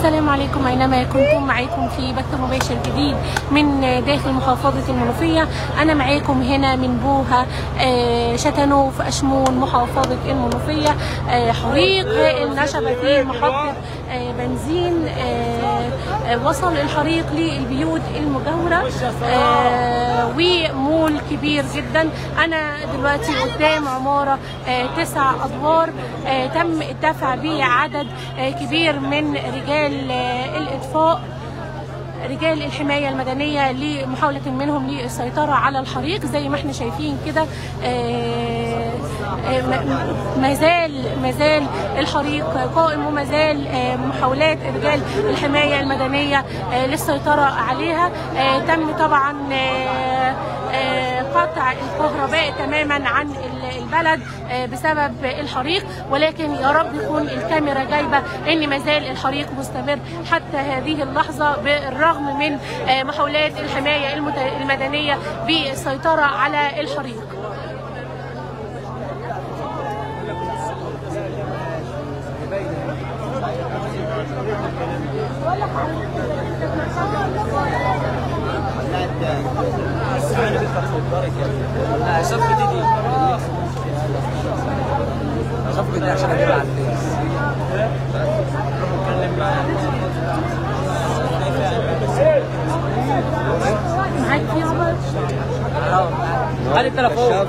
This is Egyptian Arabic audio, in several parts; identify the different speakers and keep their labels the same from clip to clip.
Speaker 1: السلام عليكم اينما كنتم معاكم في بث مباشر جديد من داخل محافظه المنوفيه انا معاكم هنا من بوها آه، شتنوف اشمون محافظه المنوفيه آه، حريق هائل نشب في محطه آه، بنزين آه، آه، وصل الحريق للبيوت المجاوره آه، ومول كبير جدا انا دلوقتي قدام عماره آه، تسع ادوار آه، تم الدفع بعدد آه، كبير من رجال آه، الاطفاء رجال الحمايه المدنيه لمحاوله منهم للسيطره على الحريق زي ما احنا شايفين كده آه، آه، م- ما زال ما زال الحريق قائم وما زال آه، محاولات رجال الحمايه المدنيه آه، للسيطره عليها آه، تم طبعا آه، آه، قطع الكهرباء تماما عن ال- البلد آه، بسبب الحريق ولكن يا رب يكون الكاميرا جايبه ان ما زال الحريق مستمر حتى هذه اللحظه بالرغم من آه، محاولات الحمايه المت- المدنيه بالسيطره على الحريق
Speaker 2: لا صفقة دي صفقة دي عشان اجيبها على الفيس
Speaker 1: معاك في عمر
Speaker 2: هات التليفون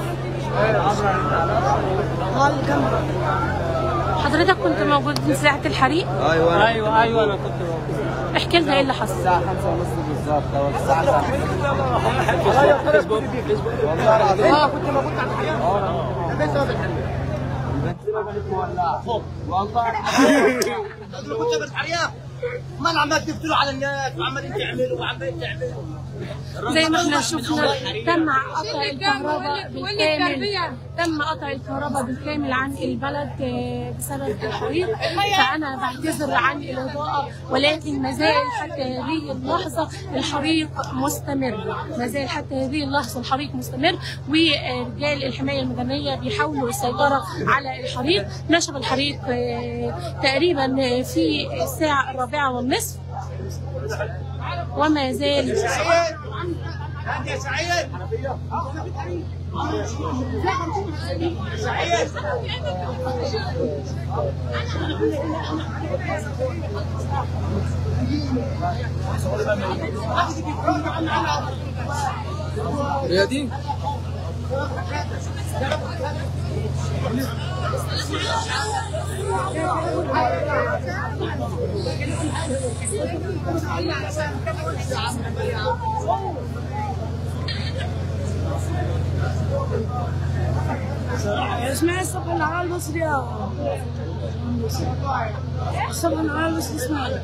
Speaker 1: حضرتك كنت موجود في ساعه الحريق
Speaker 2: ايوه ايوه ايوه انا كنت موجود.
Speaker 1: احكي لنا ايه اللي حصل
Speaker 2: الساعة 5 ونص بالظبط او الساعة 7 فيسبوك فيسبوك والله العظيم اه كنت موجود على الحقيقة البنزينة كانت مولعة والله
Speaker 3: كنت بالحريق ما انا عمال تفتلوا على الناس وعمالين تعملوا وعمالين تعملوا
Speaker 1: زي ما احنا شفنا تم قطع الكهرباء بالكامل تم قطع الكهرباء بالكامل عن البلد آه، بسبب الحريق فانا بعتذر عن الاضاءه ولكن ما زال حتى هذه اللحظه الحريق مستمر ما زال حتى هذه اللحظه الحريق مستمر ورجال الحمايه المدنيه بيحاولوا السيطره على الحريق نشب الحريق آه، تقريبا في الساعه الرابعه والنصف وما زال
Speaker 3: يا سعيد
Speaker 2: هي دي
Speaker 1: اسمعي الصبح العلى المصري يا الصبح العلى المصري اسمعي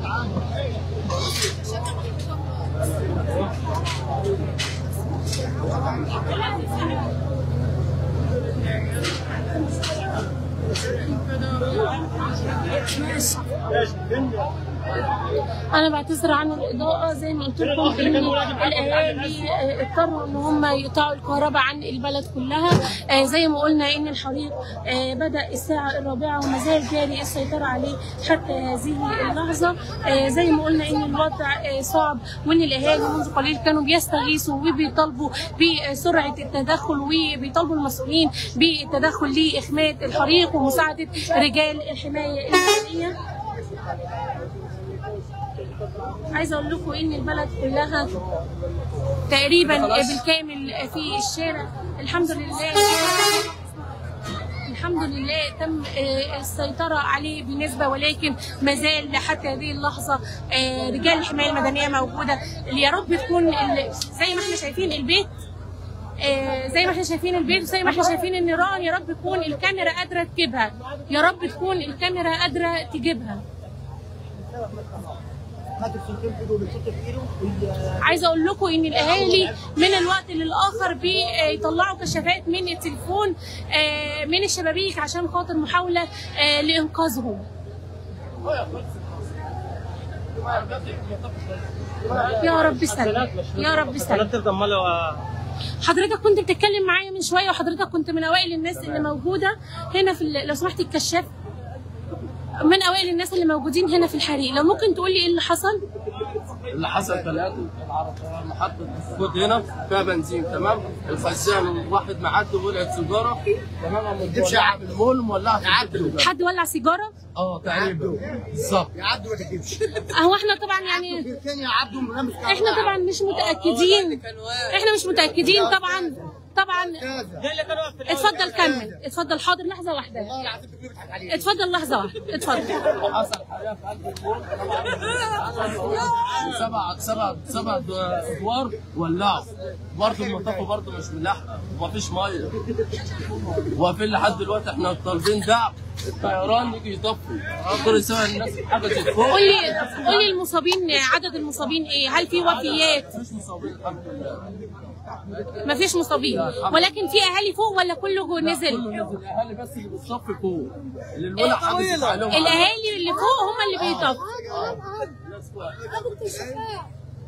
Speaker 1: انا بعتذر عن الاضاءه زي ما قلت لكم ان الاهالي آه، اضطروا ان هم يقطعوا الكهرباء عن البلد كلها آه، زي ما قلنا ان الحريق آه، بدا الساعه الرابعه وما زال جاري السيطره عليه حتى هذه اللحظه آه، زي ما قلنا ان الوضع آه، صعب وان الاهالي منذ قليل كانوا بيستغيثوا وبيطالبوا بسرعه التدخل وبيطالبوا المسؤولين بالتدخل لاخماد الحريق ومساعده رجال الحمايه المدنيه عايزه اقول لكم ان البلد كلها تقريبا بالكامل في الشارع الحمد لله الحمد لله تم آه، السيطرة عليه بنسبة ولكن ما زال حتى هذه اللحظة آه، رجال الحماية المدنية موجودة اللي يا رب تكون ال- زي ما احنا شايفين البيت آه، زي ما احنا شايفين البيت وزي ما احنا شايفين النيران يا رب تكون الكاميرا قادرة تجيبها يا رب تكون الكاميرا قادرة تجيبها
Speaker 3: هاتوا السلطين خدوا بالسلطة في ايده
Speaker 1: عايزه اقول لكم ان الاهالي من الوقت للاخر بيطلعوا كشافات من التليفون آه، من الشبابيك عشان خاطر محاوله آه، لانقاذهم يا رب سلم يا رب سلم
Speaker 2: تفضل مالها
Speaker 1: حضرتك كنت بتتكلم معايا من شويه وحضرتك كنت من اوائل الناس اللي موجوده هنا في ال- لو سمحتي الكشاف من اوائل الناس اللي موجودين هنا في الحريق لو ممكن تقول لي ايه اللي حصل
Speaker 4: اللي حصل ثلاثة محطة السكوت هنا فيها بنزين تمام الخزان واحد معدي ولعت سيجارة تمام قام مولعها بالمول مولعها في البيت
Speaker 1: حد ولع سيجاره
Speaker 4: اه تقريبا بالظبط
Speaker 3: يعدوا ما تجيبش
Speaker 1: اهو احنا طبعا يعني
Speaker 3: في الثانية يعدوا ملامس
Speaker 1: احنا طبعا مش متاكدين احنا مش متاكدين طبعا طبعا اتفضل كمل اتفضل حاضر لحظه واحده اتفضل لحظه واحده اتفضل
Speaker 4: حصل حريقة في قلب المول سبع سبع سبع ادوار ولعوا برضه المطافي برضه مش ملاحقه ومفيش ميه واقفين لحد دلوقتي احنا طالبين دعم الطيران يجي يطفي كل سنه الناس حجزت فوق
Speaker 1: قول لي قول لي المصابين عدد المصابين ايه هل في وفيات
Speaker 4: مفيش مصابين الحمد لله
Speaker 1: مفيش مصابين ولكن في اهالي فوق ولا كله
Speaker 4: كله
Speaker 1: نزل
Speaker 4: نزل الاهالي بس اللي بتصفي فوق اللي الولع حجزت عليهم
Speaker 1: الاهالي اللي فوق هم اللي بيطفوا
Speaker 4: الناس واقفة.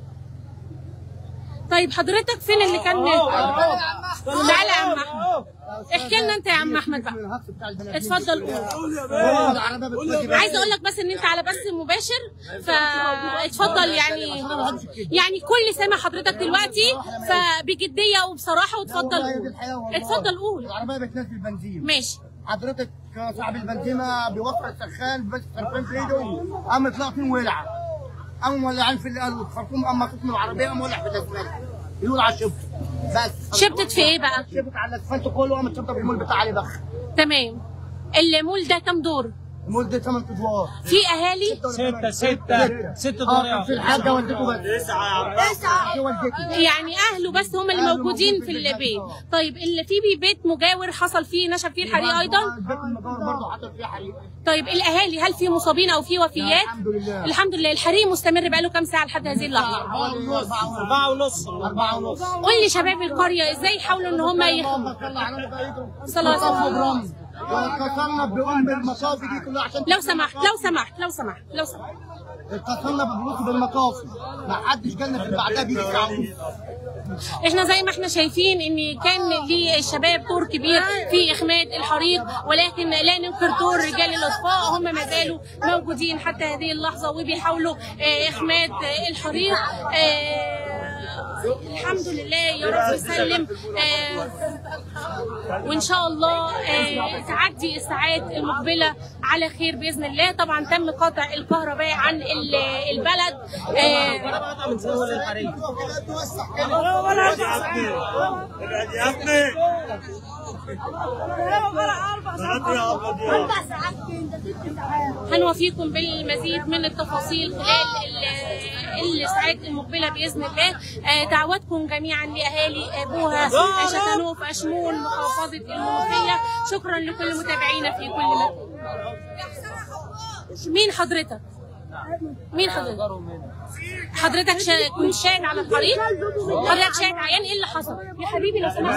Speaker 1: طيب حضرتك فين اللي كان تعالى يا عم احمد احكي لنا انت يا عم احمد بقى اتفضل قول عايزه اقول لك بس ان انت على بث مباشر فاتفضل يعني يعني كل سامع حضرتك دلوقتي فبجديه وبصراحه واتفضل اتفضل قول
Speaker 3: العربية بتنزل بنزين
Speaker 1: ماشي
Speaker 3: حضرتك صاحب البنزيمة بيوفر السخان بس خرفان في ايده قام طلعتين ولعة قاموا مولعين في الخرطوم اما قسم العربية قام ولع في الاسفلت يقول على الشبط بس
Speaker 1: شبتت في ايه بقى
Speaker 3: شبت على الاسفلت كله قامت شبطة في المول بتاع علي بخ
Speaker 1: تمام المول ده كام دور
Speaker 3: المول ده ثمان ادوار
Speaker 1: في اهالي
Speaker 2: ستة ستة ست
Speaker 3: اه كان في الحاجة والدته بس تسعة والدته
Speaker 1: يعني اهله بس هم اللي موجودين في البيت طيب اللي في بي بيت مجاور حصل فيه نشب فيه الحريق ايضا
Speaker 3: البيت المجاور برضه حصل فيه حريق
Speaker 1: طيب الاهالي هل في مصابين او في وفيات
Speaker 3: الحمد لله
Speaker 1: الحمد لله الحريق مستمر بقاله كام ساعه لحد هذه اللحظه
Speaker 2: أربعة ونص
Speaker 3: أربعة ونص
Speaker 1: قول لي شباب القريه ازاي يحاولوا ان هم يخ...
Speaker 3: اللهم صل على بقيته
Speaker 1: صلى الله عليه وسلم.
Speaker 3: برمز واتصلنا بأم المصافي دي كلها عشان
Speaker 1: لو سمحت لو سمحت لو سمحت لو سمحت
Speaker 3: اتصلنا بفلوس بالمقاصد ما حدش جالنا في بعدها بيجي ساعة ونص
Speaker 1: احنا زي ما احنا شايفين ان كان للشباب دور كبير في اخماد الحريق ولكن لا ننكر دور رجال الاطفاء هم ما زالوا موجودين حتى هذه اللحظه وبيحاولوا اه، اخماد اه، الحريق اه، الحمد لله يا رب يسلم اه، وان شاء الله اه، تعدي الساعات المقبله على خير باذن الله طبعا تم قطع الكهرباء عن ال- البلد اه،
Speaker 2: من سوى الحريق
Speaker 1: هنوفيكم بالمزيد من التفاصيل خلال ال- الساعات المقبله باذن الله آه، دعواتكم جميعا لاهالي ابوها آه، شتنوف اشمون محافظه المنوفيه شكرا لكل متابعينا في كل مكان مين حضرتك؟ مين حضرتك؟ حضرتك شا... كنت شاهد على الطريق؟ حضرتك شاهد عيان ايه اللي حصل؟ يا حبيبي لو سمحت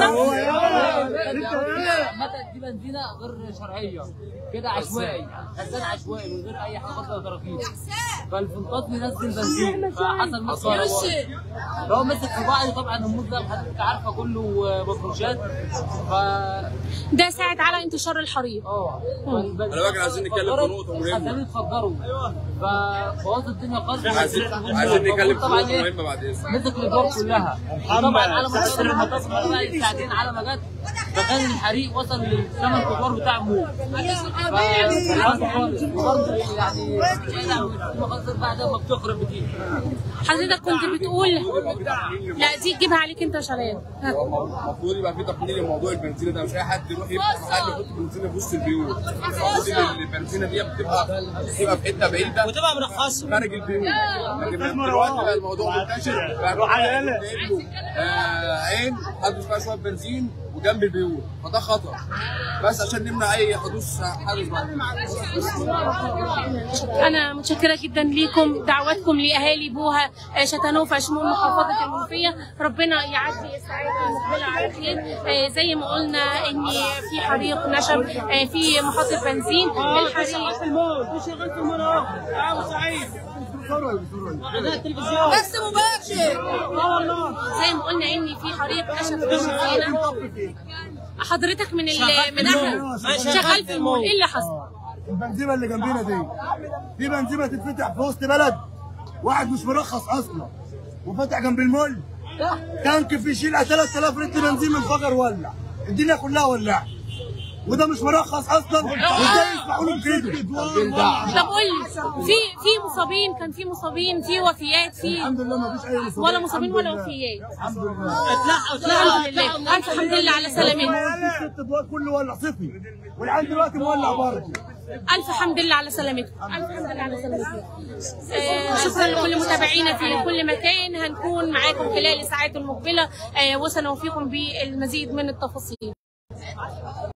Speaker 5: مثلا دي بنزينه غير شرعيه كده عشوائي خزان عشوائي من غير اي حاجه خاصه تراخيص فالفنطاط بينزل بنزين فحصل مصر فهو مسك في بعض طبعا الموت ده حضرتك عارفه كله مفروشات ف
Speaker 1: ده ساعد على انتشار الحريق
Speaker 5: اه
Speaker 4: خلي بالك عايزين نتكلم في نقطة مهمة.
Speaker 5: خزانين اتفجروا فبوظ الدنيا خالص
Speaker 4: عايزين عايزين نتكلم في
Speaker 5: طبعا
Speaker 4: نقطة
Speaker 5: ايه
Speaker 4: مهمة بعد إذنك
Speaker 5: مسك الادوار كلها طبعا على ما وصل المطاف بقى ساعتين على ما جت فكان الحريق وصل للثمان ادوار بتاع موت فخلاص خالص وبرضه يعني خلاص بعد ما بتخرب بتيجي
Speaker 1: حضرتك كنت بتقول لا دي تجيبها عليك انت يا شباب ها.
Speaker 4: المفروض يبقى في تقنين لموضوع البنزينة ده مش أي حد يروح يفتح محل يحط بنزينة في وسط البيوت المفروض إن البنزينة دي بتبقى بتبقى في حتة بعيدة
Speaker 2: وتبقى مرخصة
Speaker 4: خارج البيوت لكن دلوقتي بقى الموضوع منتشر بقى روح على عين حد فيها شويه بنزين وجنب البيوت فده خطر بس عشان نمنع اي حدوث حادث بعد
Speaker 1: انا متشكره جدا ليكم دعواتكم لاهالي بوها آه، شتنوفة شمول محافظه المنوفيه ربنا يعدي الساعات المقبله على خير آه، زي ما قلنا ان في حريق نشب آه، في محطه بنزين الحريق
Speaker 2: المول في شغال في المول اهو ابو سعيد التلفزيون
Speaker 3: بس مباشر
Speaker 2: اه والله
Speaker 1: زي ما قلنا ان في حريق نشب في البنزينة. حضرتك من ال من اهل
Speaker 2: أنا شغال
Speaker 1: شغال
Speaker 2: في
Speaker 1: في المول
Speaker 2: المول.
Speaker 1: ايه اللي حصل؟
Speaker 3: البنزيمه اللي جنبنا دي دي بنزيمه تتفتح في وسط بلد واحد مش مرخص اصلا وفتح جنب المول تانك فيه يشيل 3000 لتر بنزين انفجر ولع الدنيا كلها ولعت وده مش مرخص اصلا وازاي يسمحوا له بكده
Speaker 1: طب قول لي في في مصابين كان في مصابين في وفيات في
Speaker 3: الحمد لله ما فيش اي مصابين
Speaker 1: ولا مصابين ولا
Speaker 3: الحمد لله.
Speaker 1: وفيات
Speaker 3: الحمد لله
Speaker 1: الحمد لله الف الحمد لله على سلامتك
Speaker 3: ست ادوار كله ولع صفي والعيال دلوقتي مولع برضه
Speaker 1: الف حمد لله على سلامتكم الف حمد لله على سلامتكم آه شكرا لكل متابعينا في كل مكان هنكون معاكم خلال الساعات المقبله آه وسنوفيكم بالمزيد من التفاصيل